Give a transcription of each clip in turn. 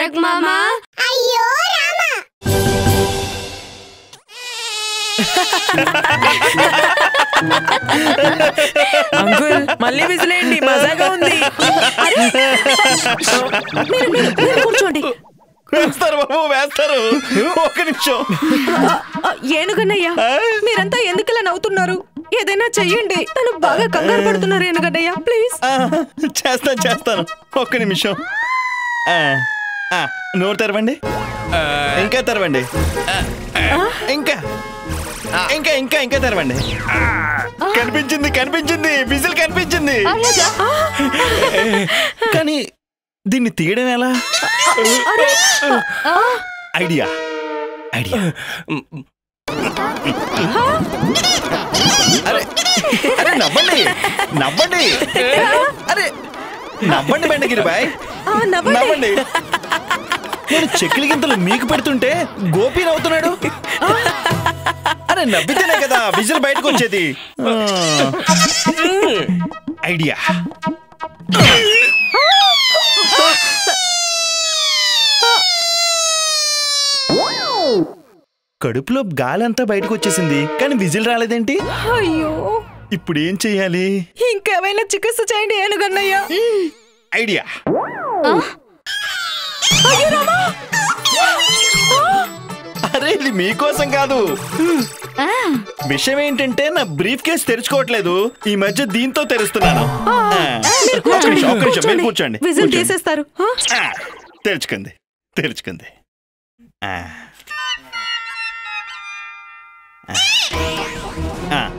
తారక్ మామా అయ్యో రామా అంకుల్ మళ్ళీ విసిలేయండి మజాగా ఉంది మీరు మీరు మీరు కూర్చోండి వేస్తారు బాబు వేస్తారు ఒక్క నిమిషం ఆ, ఏనుగన్నయ్య మీరంతా ఎందుకలా నవ్వుతున్నారు ఏదైనా చెయ్యండి తను బాగా కంగారు పడుతున్నారు ఏనుగన్నయ్య ప్లీజ్ ఆ, చేస్తాను చేస్తాను ఒక్క నిమిషం ఆ, ఆ, నోరు తెరవండి ఇంకా తెరవండి ఇంకా ఇంకా ఇంకా ఇంకా తెరవండి కనిపించింది కనిపించింది విజిల్ కనిపించింది కానీ దీన్ని తీయడం ఎలా ఐడియా ఐడియా అరే అరే నవ్వండి నవ్వండి అరే నవ్వండి బెండగిరి బాయ్ ఆ, నవ్వండి. నవ్వండి నేను చెక్కిలి గింతలు మీకు పెడుతుంటే గోపి నవ్వుతున్నాడు అరే నవ్వితేనే కదా విజిల్ బయటకు వచ్చేది ఆ. ఐడియా కడుపులో గాలంతా బయటకు వచ్చేసింది కానీ విజిల్ రాలేదేంటి అయ్యో ఇప్పుడు ఏం చెయ్యాలి ఇంకేమైనా చికిత్స చేయండి ఏనుగన్నయ్య ఐడియా అయ్యో రామా అరే ఇది మీకోసం కాదు విషయం ఏంటంటే నా బ్రీఫ్ కేస్ తెరుచుకోవట్లేదు ఈ మధ్య దీంతో తెరుస్తున్నాను ఆ. ఒక్క నిమిషం, ఒక్క నిమిషం, మీరు కూర్చోండి విజిల్ కూర్చోండి. తీసేస్తారు ఆ? ఆ, తెరుచుకుంది తెరుచుకుంది ఆ. ఆ. ఆ.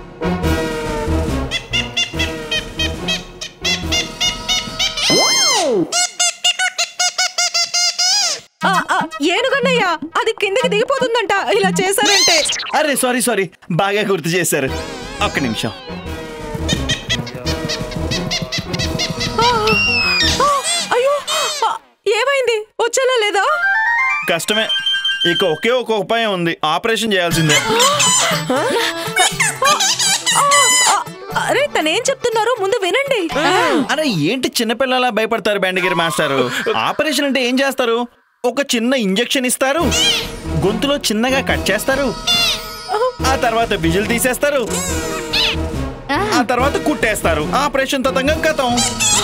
ఆ, ఆ, ఏనుగన్నయ్య అది కిందకి దిగిపోతుందంట ఇలా చేశారంటే అరే సారీ సారీ బాగా గుర్తు చేశారు ఒక్క నిమిషం ఆ, ఆ, అయ్యో ఆ, ఏమైంది వచ్చేలా లేదా కష్టమే ఇక ఒకే ఒక ఉపాయం ఉంది ఆపరేషన్ చేయాల్సిందే ఆ, ఆ, అరే తనేం చెప్తున్నారో ముందు వినండి అరే ఏంటి చిన్నపిల్లలా భయపడతారు బెండగిరి మాస్టారు ఆపరేషన్ అంటే ఏం చేస్తారు ఒక చిన్న ఇంజెక్షన్ ఇస్తారు గొంతులో చిన్నగా కట్ చేస్తారు ఆ తర్వాత విజిల్ తీసేస్తారు ఆ తర్వాత కుట్టేస్తారు ఆపరేషన్ తతంగం గతం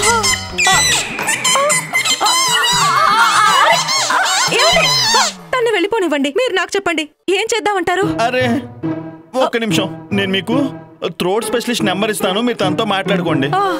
ఏమండి? ఆ, తన్ని వెళ్ళిపోనివ్వండి మీరు నాకు చెప్పండి ఏం చేద్దామంటారు అరే ఒక్క నిమిషం నేను మీకు థ్రోట్ స్పెషలిస్ట్ నెంబర్ ఇస్తాను మీరు తనతో మాట్లాడుకోండి ఆ,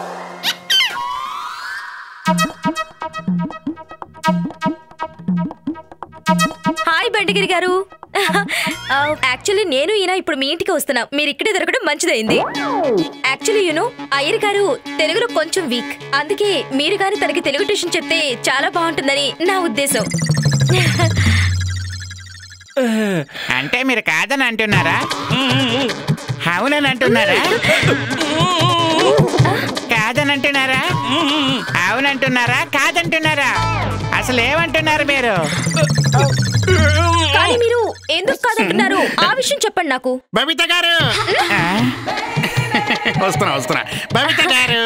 హాయ్ బండగిరి గారు యాక్చువల్లీ నేను ఈయన ఇప్పుడు మీ ఇంటికి వస్తున్నా మీరు ఇక్కడే దొరకడం మంచిదైంది యాక్చువల్లీ యూనో అయ్యర్ గారు తెలుగులో కొంచెం వీక్ అందుకే మీరు గాని తనకి తెలుగు ట్యూషన్ చెప్తే చాలా బాగుంటుందని నా ఉద్దేశం అంటే మీరు కాదని అంటున్నారా అవునని అంటున్నారా కాదని అంటున్నారా అవునంటున్నారా కాదంటున్నారా అసలు ఏమంటున్నారు మీరు కానీ మీరు ఎందుకు కాదంటున్నారు ఆ విషయం చెప్పండి నాకు బబిత గారు ఆ? వస్తున్నా వస్తున్నా బబిత గారు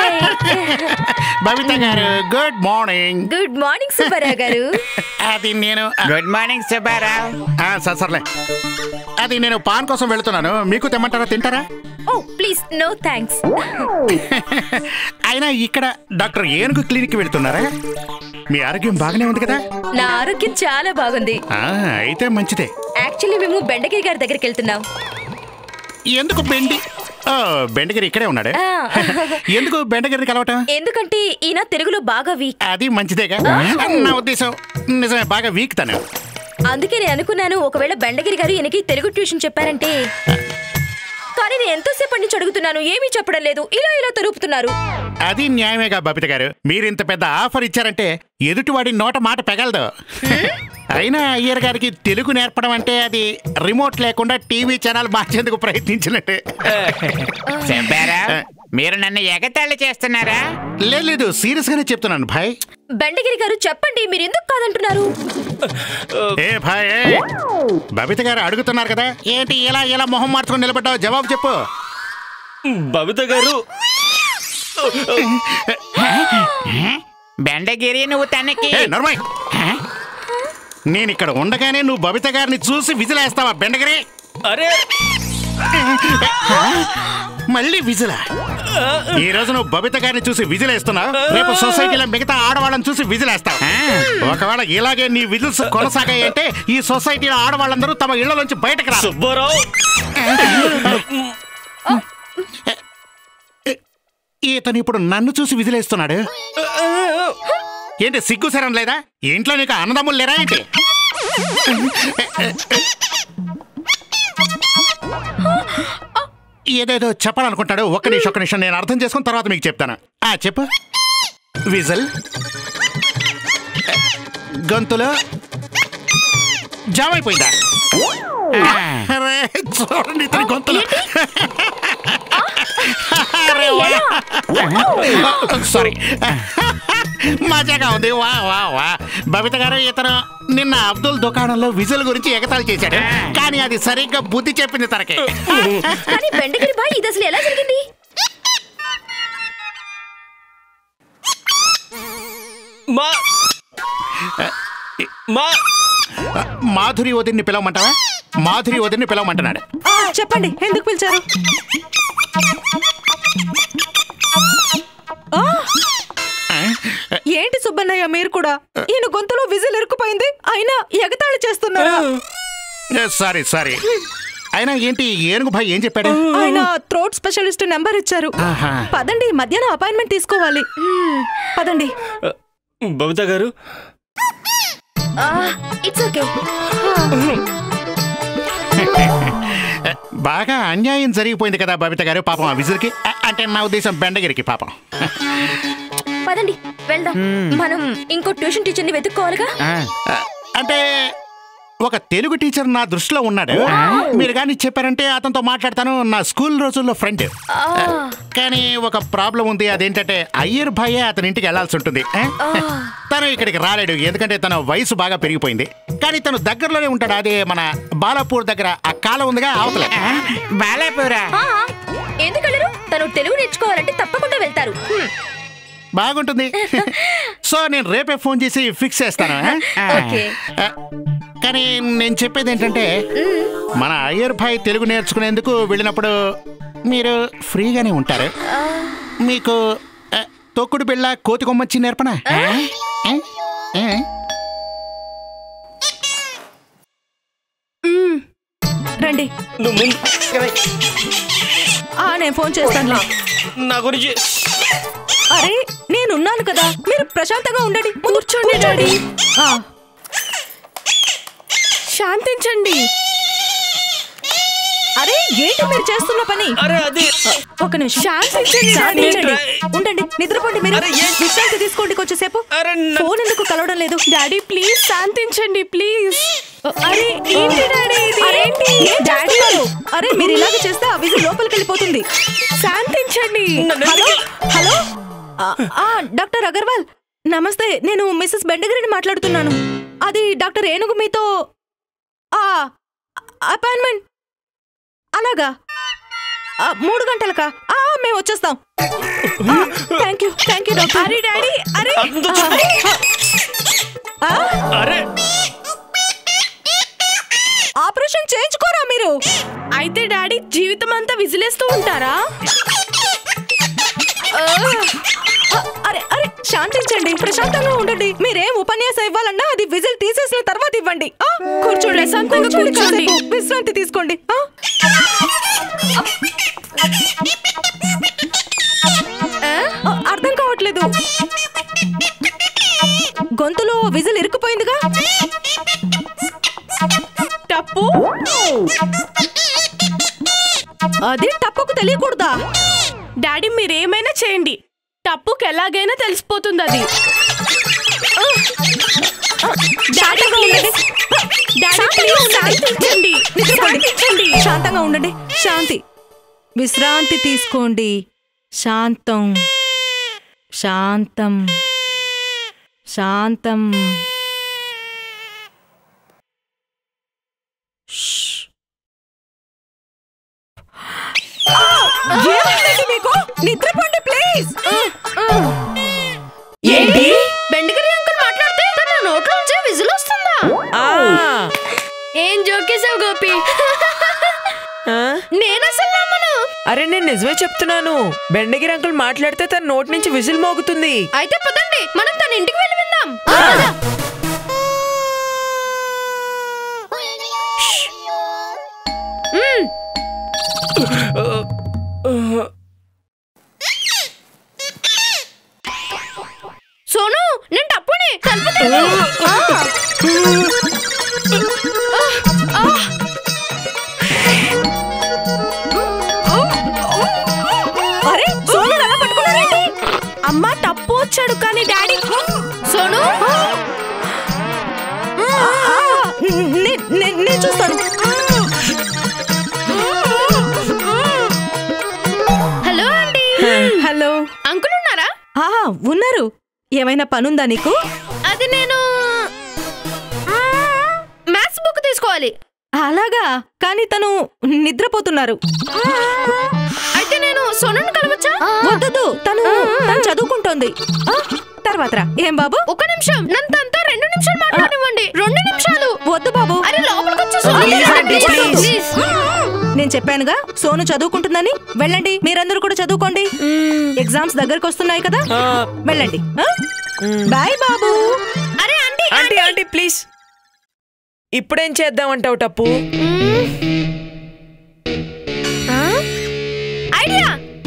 బబిత గారు good morning good morning Subbarao గారు అది నేను గుడ్ మార్నింగ్ సుబ్బారావు సరే సర్లే అది నేను పాన్ కోసం వెళ్తున్నాను మీకు తెమ్మంటారా తింటారా ఓ ప్లీజ్ నో థ్యాంక్స్ అయినా ఇక్కడ డాక్టర్ ఏనుగు క్లినిక్ వెళ్తున్నారా మీ ఆరోగ్యం బాగానే ఉంది కదా నా ఆరోగ్యం చాలా బాగుంది ఆ, అయితే మంచిదే యాక్చువల్లీ మేము బెండగిరి గారి దగ్గరికి వెళ్తున్నాం ఎందుకు బెండి ఓ, బెండగిరి ఇక్కడే ఉన్నాడు ఆ. ఎందుకు బెండగిరిని కలవటం ఎందుకంటే ఈయన తెలుగులో బాగా వీక్ అది మంచిదేగా నా ఉద్దేశం నిజమే బాగా వీక్ తను అందుకే నేను అనుకున్నాను ఒకవేళ బెండగిరి గారు ఈయనకి తెలుగు ట్యూషన్ చెప్పారంటే కానీ నేను ఎంతోసేపటి నుంచి అడుగుతున్నాను ఏమీ చెప్పడం లేదు ఇలా ఇలా తరుపుతున్నారు అది న్యాయమేగా బబిత గారు మీరు ఇంత పెద్ద ఆఫర్ ఇచ్చారంటే ఎదుటివాడి నోట మాట పెగలదు అయినా అయ్యర్ గారికి తెలుగు నేర్పడం అంటే అది రిమోట్ లేకుండా టీవీ ఛానల్ మార్చేందుకు ప్రయత్నించినట్టే చెప్పారా మీరు నన్ను ఎగతాళి చేస్తున్నారా లేదు లేదు సీరియస్ గానే చెప్తున్నాను భాయ్ బెండగిరి గారు చెప్పండి మీరు ఎందుకు కాదంటున్నారు ఏ భాయ్ ఏ. బబిత గారు అడుగుతున్నారు కదా ఏంటి ఇలా ఇలా మొహం మార్చుకొని నిలబడ్డావు జవాబు చెప్పు బబిత గారు బెండగిరి నువ్వు తనకి ఏ నర్మయ్ నేను ఇక్కడ ఉండగానే నువ్వు బబిత గారిని చూసి విజిలేస్తావా బెండగిరి అరే మళ్ళీ విజిలా ఈ రోజు నువ్వు బబిత గారిని చూసి విజిలేస్తున్నావు రేపు సొసైటీలో మిగతా ఆడవాళ్ళని చూసి విజిలేస్తావు ఒకవేళ ఇలాగే నీ విజిల్స్ కొనసాగాయంటే ఈ సొసైటీలో ఆడవాళ్ళందరూ తమ ఇళ్ల నుంచి బయటకు రా సుబ్బారావు ఇతను ఇప్పుడు నన్ను చూసి విజిలేస్తున్నాడు ఏంటి సిగ్గు సరం లేదా ఇంట్లో నీకు అన్నదమ్ములు లేరా ఏంటి ఏదేదో చెప్పాలనుకుంటాడు ఒక్క నిమిషం ఒక్క నిమిషం నేను అర్థం చేసుకున్న తర్వాత మీకు చెప్తాను ఆ చెప్పు విజల్ గొంతులో జామ్ అయిపోయిందా అరే, చూడండి ఇతని గొంతులో అరే, వా. సారీ మజాగా ఉంది వా వా వా బబిత గారు ఇతను నిన్న అబ్దుల్ దుకాణంలో విజుల్ గురించి ఎగతాళి చేశాడు కానీ అది సరిగ్గా బుద్ధి చెప్పింది తనకి కానీ బెండగిరి బాయ్ ఇది అసలు ఎలా జరిగింది మా మా మాధురి వదిన్ని పిలవమంటావా మాధురి వదిన్ని పిలవమంటున్నాడు ఆ, చెప్పండి ఎందుకు పిలిచారు ఆ! ఏంటి సుబ్బన్నయ్య మీరు కూడా ఈయన గొంతులో విజిల్ ఇరుక్కుపోయింది అయినా ఎగతాళి చేస్తున్నారా సారీ సారీ అయినా ఏంటి ఏనుగు భాయ్ ఏం చెప్పాడు ఆయన థ్రోట్ స్పెషలిస్ట్ నెంబర్ ఇచ్చారు ఆహా. పదండి మధ్యాహ్నం అపాయింట్మెంట్ తీసుకోవాలి మ్మ్, పదండి బబిత గారు ఇట్స్ ఓకే బాగా అన్యాయం జరిగిపోయింది కదా బబిత గారు పాపం ఆ విజిల్కి అ- అంటే నా ఉద్దేశం బెండగిరికి పాపం పదండి వెళ్దాం మనం ఇంకో ట్యూషన్ టీచర్ని వెతుక్కోవాలిగా ఆ, అంటే ఒక తెలుగు టీచర్ నా దృష్టిలో ఉన్నాడు మీరు కానీ చెప్పారంటే అతనితో మాట్లాడతాను నా స్కూల్ రోజుల్లో ఫ్రెండ్ కానీ ఒక ప్రాబ్లం ఉంది అదేంటంటే అయ్యర్ భాయే అతని ఇంటికి వెళ్లాల్సి ఉంటుంది ఆ? తను ఇక్కడికి రాలేడు ఎందుకంటే తన వయసు బాగా పెరిగిపోయింది కానీ తను దగ్గరలోనే ఉంటాడు అదే మన బాలాపూర్ దగ్గర ఆ కాలం ఉందిగా అవతల బాలాపూరా ఆ, ఎందుకు వెళ్ళరు తను తెలుగు నేర్చుకోవాలంటే తప్పకుండా వెళ్తారు హ్మ్. బాగుంటుంది సో నేను రేపే ఫోన్ చేసి ఫిక్స్ చేస్తాను ఆ? ఓకే ఆ, కానీ నేను చెప్పేది ఏంటంటే మన అయ్యర్ భాయ్ తెలుగు నేర్చుకునేందుకు వెళ్ళినప్పుడు మీరు ఫ్రీగానే ఉంటారు మీకు ఆ, తొక్కుడు బిళ్ళ కోతి కొమ్మచ్చి నేర్పనా ఆ? ఆ? రండి నువ్వు ముందు ఆ నేను ఫోన్ చేస్తాను నా గురించి అరే నేనున్నాను కదా మీరు ప్రశాంతంగా ఉండండి కూర్చోండి డాడీ శాంతించండి అరే ఏంటి మీరు చేస్తున్న పని అరే అది ఒక నిమిషం శాంతించండి శాంతించండి ఉండండి నిద్రపోండి మీరు అరే, ఏ- విశ్రాంతి తీసుకోండి కొంచెంసేపు అరే నా- ఫోన్ ఎందుకు కలవడం లేదు డాడీ ప్లీజ్ శాంతించండి ప్లీజ్ అరే ఏంటి డాడీ అరేంటి డాడీ అరే మీరు ఇలాగ చేస్తే ఆ విజు లోపలికి వెళ్ళిపోతుంది శాంతించండి హలో హలో ఆ, ఆ, డాక్టర్ అగర్వాల్ నమస్తే నేను మిస్సెస్ బెండగిరిని మాట్లాడుతున్నాను అది డాక్టర్ ఏనుగు మీతో ఆ అపాయింట్మెంట్ అలాగా ఆ, మూడు గంటలకా ఆ, మేము వచ్చేస్తాం thank you thank you doctor అరే డాడీ అరే అంత చూడు. ఆ, అరే ఆపరేషన్ చేయించుకోరా మీరు అయితే డాడీ జీవితం అంతా విజిలేస్తూ ఉంటారా ఆ, అరే అరే శాంతించండి ప్రశాంతంగా ఉండండి మీరేం ఉపన్యాసం ఇవ్వాలన్నా అది విజిల్ తీసేసిన తర్వాత ఇవ్వండి ఆ, కూర్చోండి కూర్చోండి కాసేపు విశ్రాంతి తీసుకోండి ఆ? ఆ, అర్థం కావట్లేదు గొంతులో విజిల్ ఇరుక్కుపోయిందిగా టప్పు అది టప్పుకు తెలియకూడదా డాడీ మీరేమైనా చేయండి టప్పుకి ఎలాగైనా తెలిసిపోతుంది అది శాంతంగా ఉండండి శాంతించండి శాంతించండి శాంతంగా ఉండండి శాంతి విశ్రాంతి తీసుకోండి శాంతం శాంతం శాంతం ఏమైందండి మీకు నిద్రపోండి ప్లీజ్ ఏంటి ఆ, ఏం జోకేసావు గోపి ఆ? నేను అసలు నమ్మను అరే నేను నిజమే చెప్తున్నాను బెండగిరి అంకుల్ మాట్లాడితే తన నోటి నుంచి విజిల్ మోగుతుంది అయితే పదండి మనం తన ఇంటికి వెళ్ళి విందాం సోను నేను టప్పుని తలుపు తీయ్. ఆ. ఆ. అరే సోను అలా పట్టుకున్నారేంటి అమ్మ టప్పు వచ్చాడు కానీ డాడీ సోను నే- నే- నేను చూస్తాను హలో అండి హలో అంకుల్ ఉన్నారా ఆ ఉన్నారు ఏమైనా పనుందా నీకు అది నేను మ్యాథ్స్ బుక్ తీసుకోవాలి అలాగా కానీ తను నిద్రపోతున్నారు అయితే నేను సోనుని కలవచ్చా వద్దదు తను తను చదువుకుంటోంది ఆ, తర్వాత రా. ఏం బాబు ఒక నిమిషం నన్ను తనతో రెండు నిమిషాలు మాట్లాడనివ్వండి రెండు నిమిషాలు వద్దు బాబు అరే లోపలికి వచ్చి సోను Please, కలవండి. aunty, please. Please. నేను చెప్పానుగా సోను చదువుకుంటుందని వెళ్ళండి మీరందరూ కూడా చదువుకోండి ఎగ్జామ్స్ దగ్గరకు వస్తున్నాయి కదా ఆ, వెళ్ళండి ఆ? బాయ్ బాబు అరే ఆంటీ ఆంటీ ఆంటీ ప్లీజ్ ఇప్పుడేం చేద్దామంటావు టప్పు ఐడియా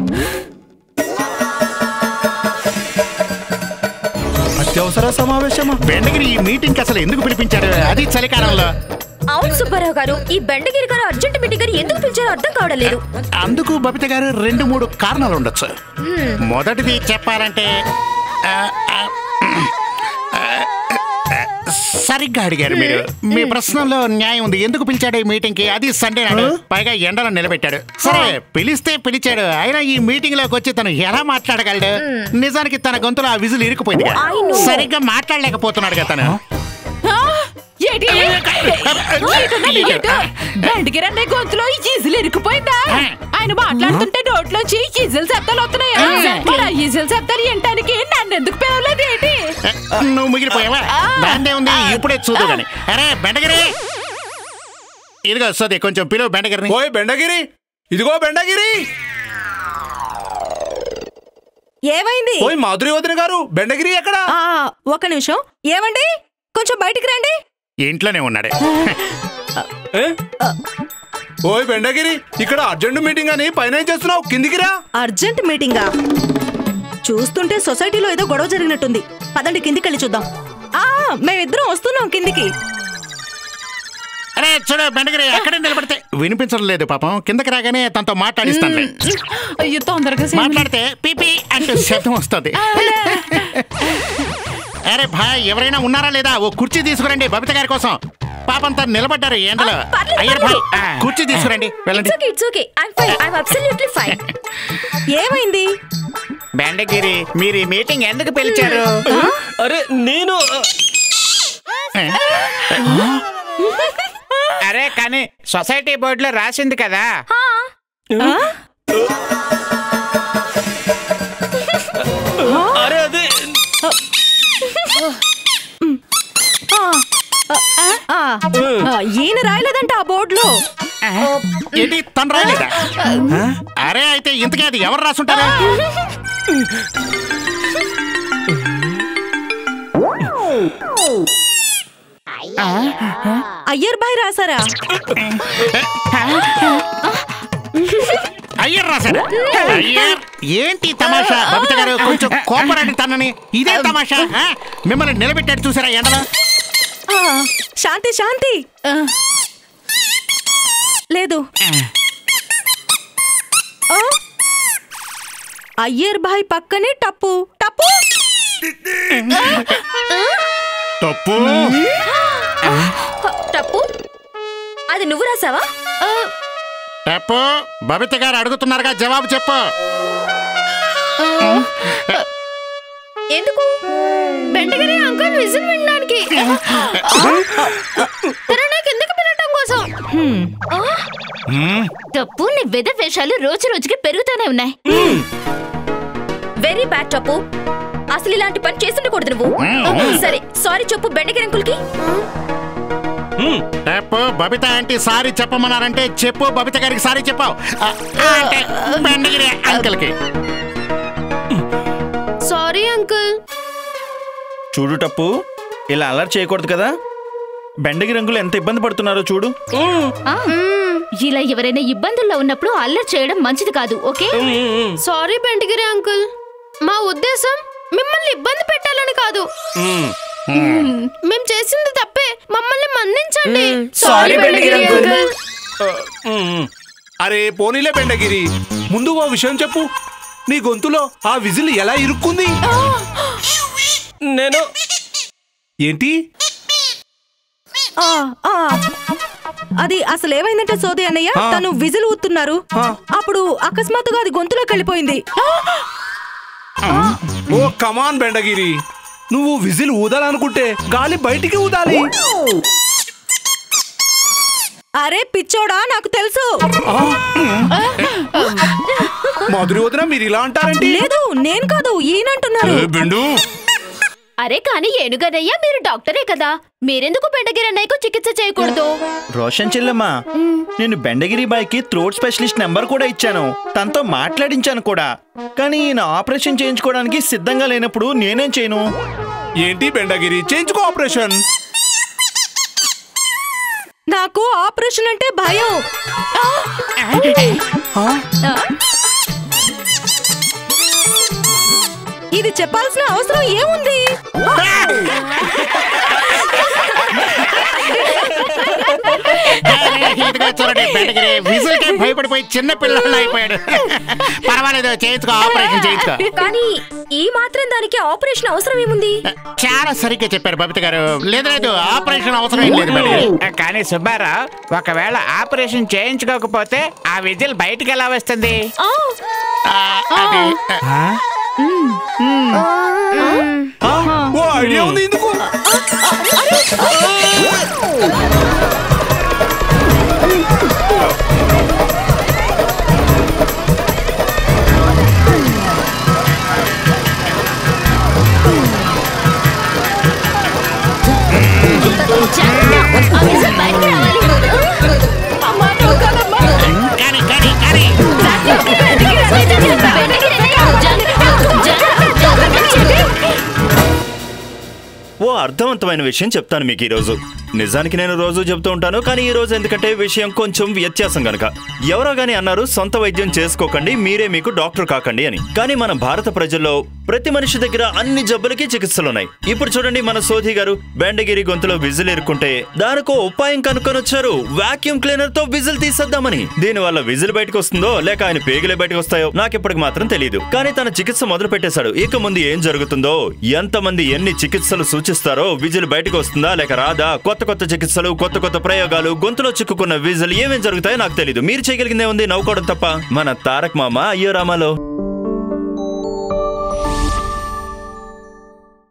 అత్యవసర సమావేశమా బెండగిరి ఈ మీటింగ్ అసలు ఎందుకు పిలిపించారు అది చలికాలంలో అవును సుబ్బారావు గారు ఈ బెండగిరి గారు అర్జెంట్ మీటింగ్ అని ఎందుకు పిలిచారో అర్థం కావడం లేదు అందుకు బబిత గారు రెండు మూడు కారణాలు ఉండొచ్చు మొదటిది చెప్పాలంటే ఆ, ఆ, ఆ, ఆ, సరిగ్గా అడిగారు మీరు మీ ప్రశ్నలో న్యాయం ఉంది ఎందుకు పిలిచాడు ఈ మీటింగ్ కి అది సండే నాడు పైగా ఎండలో నిలబెట్టాడు సరే పిలిస్తే పిలిచాడు అయినా ఈ మీటింగ్ లోకి వచ్చి తను ఎలా మాట్లాడగలడు నిజానికి తన గొంతులో ఆ విజులు ఇరుకుపోయింది I know. సరిగ్గా మాట్లాడలేకపోతున్నాడు కదా తను ఏంటి బండిగిరి అనే గొంతులో ఈ ఈజులు ఇరుక్కుపోయిందా ఆయన మాట్లాడుతుంటే నోట్లోంచి ఈజులు శబ్దాలు వస్తున్నాయా మరి ఆ ఈజులు శబ్దాలు వినటానికి నన్ను ఎందుకు పిలవలేదు ఏంటి నువ్వు మిగిలిపోయావా దాన్నే ఉంది ఇప్పుడే చూదు గాని అరే బెండగిరి ఇదిగో వస్తుంది కొంచెం పిలువు బెండగిరిని ఓయ్ బెండగిరి ఇదిగో బెండగిరి ఏమైంది ఓయ్ మాధురి వదిన గారు బెండగిరి ఎక్కడ ఆ, ఒక నిమిషం ఏమండి కొంచెం బయటికి రండి ఇంట్లోనే ఉన్నాడు ఏ? ఓయ్ బెండగిరి ఇక్కడ అర్జెంట్ మీటింగ్ అని పైన ఏం చేస్తున్నావు కిందికి రా అర్జెంట్ మీటింగా చూస్తుంటే సొసైటీలో ఏదో గొడవ జరిగినట్టుంది పదండి కిందికి వెళ్ళి చూద్దాం ఆ మేమిద్దరం వస్తున్నాం కిందికి అరే చూడు బెండగిరి అక్కడే నిలబడితే వినిపించడం లేదు పాపం కిందకి రాగానే తనతో మాట్లాడిస్తానులే అయ్యో తొందరగా మాట్లాడితే పీపీ అంటూ శబ్దం వస్తుంది అరే భాయ్ ఎవరైనా ఉన్నారా లేదా ఓ కుర్చీ తీసుకురండి బబిత గారి కోసం పాపం తను నిలబడ్డారు ఎండలో పర్లేదు, అయ్యారు భాయ్ పర్లేదు. ఆ, కుర్చీ తీసుకురండి వెళ్ళండి it's okay it's okay I'm fine I'm absolutely fine ఏమైంది బెండగిరి మీరు ఈ మీటింగ్ ఎందుకు పిలిచారు అరే నేను అరే కానీ సొసైటీ బోర్డులో రాసింది కదా అరే అదే ఆ, ఆ, ఈయన రాయలేదంట ఆ బోర్డులో ఏంటి తను రాలేదా అరే అయితే ఇంతకీ అది ఎవరు రాసుంటారా అయ్యర్ బాయ్ రాసారా అయ్యర్ రాశారా అయ్యర్ ఏంటి తమాషా బబిత గారు కొంచెం కోపరండి తనని ఇదే తమాషా ఆ? మిమ్మల్ని నిలబెట్టాడు చూసారా ఎండలో ఆ, శాంతి శాంతి ఆ. లేదు ఆ? అయ్యర్ బాయ్ పక్కనే టప్పు టప్పు తప్పు తప్పు అది నువ్వు రాసావా తప్పు బబిత గారు అడుగుతున్నారుగా జవాబు చెప్పు ఎందుకు బెండగిరి అంకుల్ విజిల్ వినడానికి తన నాకు ఎందుకు పిలవటం కోసం ఆ? తప్పు నీ వెద వేషాలు రోజు రోజుకి పెరుగుతూనే ఉన్నాయి వెరీ బ్యాడ్ తప్పు అసలు ఇలాంటి పని చేస్తుండకూడదు నువ్వు సరే సారీ చెప్పు బెండగిరి అంకుల్ కి చెప్పు బబిత ఆంటీ సారీ చెప్పమన్నారంటే చెప్పు బబిత గారికి సారీ చెప్పావు ఆ, అంటే బెండగిరి అంకుల్ కి సారీ అంకుల్ చూడు టప్పు ఇలా అలర్ట్ చేయకూడదు కదా బెండగి రంగులు ఎంత ఇబ్బంది పడుతున్నారో చూడు ఆ, ఇలా ఎవరైనా ఇబ్బందుల్లో ఉన్నప్పుడు అల్లరి చేయడం మంచిది కాదు ఓకే సారీ బెంటగిరి అంకుల్ మా ఉద్దేశం మిమ్మల్ని ఇబ్బంది పెట్టాలని కాదు మేము చేసింది తప్పే మమ్మల్ని మన్నించండి సారీ బెండగిరి అంకుల్. అరే పోనీలే బెండగిరి ముందు ఓ విషయం చెప్పు నీ గొంతులో ఆ విజిల్ ఎలా ఇరుక్కుంది నేను ఏంటి ఆ, ఆ. అది అసలు ఏమైందంటే సోది అన్నయ్య ఆ. తను విజిల్ ఊతున్నారు ఆ. అప్పుడు అకస్మాత్తుగా అది గొంతులోకి వెళ్ళిపోయింది ఓ కమాన్ బెండగిరి నువ్వు విజిల్ ఊదాలనుకుంటే గాలి బయటికి ఊదాలి అరే పిచ్చోడా నాకు తెలుసు మాధురి వదిన మీరు ఇలా అంటారేంటి లేదు నేను కాదు ఈయనంటున్నారు బెండు అరే కానీ ఏనుగనయ్య మీరు డాక్టరే కదా మీరెందుకు బెండగిరి అన్నయ్యకు చికిత్స చేయకూడదు రోషన్ చెల్లెమ్మ నేను బెండగిరి బాయ్కి థ్రోట్ స్పెషలిస్ట్ నెంబర్ కూడా ఇచ్చాను తనతో మాట్లాడించాను కూడా కానీ ఈయన ఆపరేషన్ చేయించుకోవడానికి సిద్ధంగా లేనప్పుడు నేనేం చేయను ఏంటి బెండగిరి చేయించుకో ఆపరేషన్ నాకు ఆపరేషన్ అంటే భయం ఇది చెప్పాల్సిన అవసరం ఏముంది ఇదిగో చూడండి బెండగిరి విజిల్ కే భయపడిపోయి చిన్న పిల్లలు అయిపోయాడు పర్వాలేదు చేయించుకో ఆపరేషన్ చేయించుకో కానీ ఈ మాత్రం దానికి ఆపరేషన్ అవసరం ఏముంది చాలా సరిగ్గా చెప్పారు బబిత గారు లేదు లేదు ఆపరేషన్ అవసరం ఏం లేదు బెండగిరి కానీ సుబ్బారావు ఒకవేళ ఆపరేషన్ చేయించుకోకపోతే ఆ విజిల్ బయటికి ఎలా వస్తుంది ఆ, అది ఆ, ఓ ఐడియా ఉంది ఎందుకు ఆ విజిల్ బయటికి రావాలి. కానీ కానీ కానీ బెండగిరి అన్నయ్య, జాగ్రత్త, జాగ్రత్త, జాగ్రత్త. ఓ అర్థవంతమైన విషయం చెప్తాను మీకు ఈ రోజు నిజానికి నేను రోజు చెప్తూ ఉంటాను కానీ ఈ రోజు ఎందుకంటే విషయం కొంచెం వ్యత్యాసం గనక ఎవరో గాని అన్నారు సొంత వైద్యం చేసుకోకండి మీరే మీకు డాక్టర్ కాకండి అని కానీ మన భారత ప్రజల్లో ప్రతి మనిషి దగ్గర అన్ని జబ్బులకి చికిత్సలున్నాయి ఇప్పుడు చూడండి మన సోధి గారు బెండగిరి గొంతులో విజిల్ ఇరుక్కుంటే దానికో ఉపాయం కనుక్కొని వచ్చారు వాక్యూమ్ క్లీనర్ తో విజిల్ తీసేద్దామని దీని వల్ల విజిల్ బయటకు వస్తుందో లేక ఆయన పేగులే బయటకు వస్తాయో నాకు ఇప్పటికి మాత్రం తెలియదు కానీ తన చికిత్స మొదలు పెట్టేశాడు ఇక ముందు ఏం జరుగుతుందో ఎంతమంది ఎన్ని చికిత్సలు సూచిస్తారో విజిల్ బయటకు వస్తుందా లేక రాదా కొత్త కొత్త చికిత్సలు కొత్త కొత్త ప్రయోగాలు గొంతులో చిక్కుకున్న విజిల్ ఏమేం జరుగుతాయో నాకు తెలియదు మీరు చేయగలిగిందే ఉంది నవ్వుకోవడం తప్ప మన తారక్ మామ అయ్యో రామాలో